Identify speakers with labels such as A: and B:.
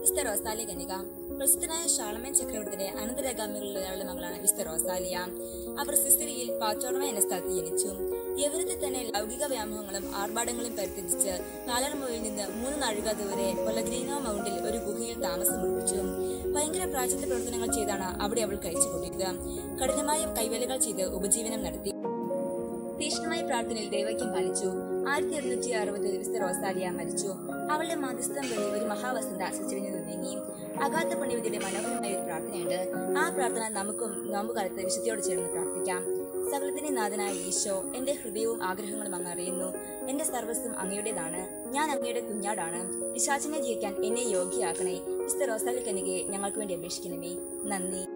A: Vista Rosalia Kanika പ്രസിദ്ധനായ ഷാളമൻ ചക്രവർത്തിയുടെ അനന്തരഗാമികളിൽ ഒരാളുടെ മകളാണ് വിസ്ത റോസാലിയ അവർ സിസിലിയിൽ പാച്ചോർമ എന്ന സ്ഥലത്ത് ജനിച്ചു യവനത്തിൽ തന്നെ ലൗകിക വ്യാമോഹങ്ങളും ആർഭാടങ്ങളും പരിത്യജിച്ച് പാലർമോയിൽ നിന്ന് മൂന്ന് നാഴിക ദൂരെ പൊലഗ്രീനോ മൗണ്ടിൽ ഒരു ഗുഹയിൽ താമസം ഉറപ്പിച്ചു ഭയങ്കര പ്രാചിത്ത പ്രവർത്തനങ്ങൾ ചെയ്താണ് അവിടെ അവൾ കഴിച്ചുകൂട്ടിയത് കഠിനമായ കൈവേലകൾ ചെയ്ത് ഉപജീവനം നടത്തി തീക്ഷ്ണമായ പ്രാർത്ഥനയിൽ ദൈവയ്ക്യം പാലിച്ചു ആയിരത്തി എഴുന്നൂറ്റി അറുപത് വിസ്ത റോസാലിയ മരിച്ചു അവളുടെ മധ്യസ്ഥം വഴി ഒരു മഹാവസന്ത സിച്ചുവിൽ നിന്ന് നീങ്ങി അഗാധ പുണ്യവതിയുടെ മനോഹരമായ ഒരു പ്രാർത്ഥനയുണ്ട് ആ പ്രാർത്ഥന നമുക്കും നോമ്പുകാലത്ത് വിശുദ്ധിയോട് ചേർന്ന് പ്രാർത്ഥിക്കാം സകലത്തിന്റെ നാഥനായ ഈശോ എന്റെ ഹൃദയവും ആഗ്രഹങ്ങളും അങ്ങ് അറിയുന്നു എന്റെ സർവസ്വം അങ്ങയുടേതാണ് ഞാൻ അങ്ങയുടെ കുഞ്ഞാടാണ് പിശാചിനെ ജയിക്കാൻ എന്നെ യോഗ്യയാക്കണേ വിസ്ത റോസാലി കനികയെ ഞങ്ങൾക്ക് വേണ്ടി അപേക്ഷിക്കണമേ നന്ദി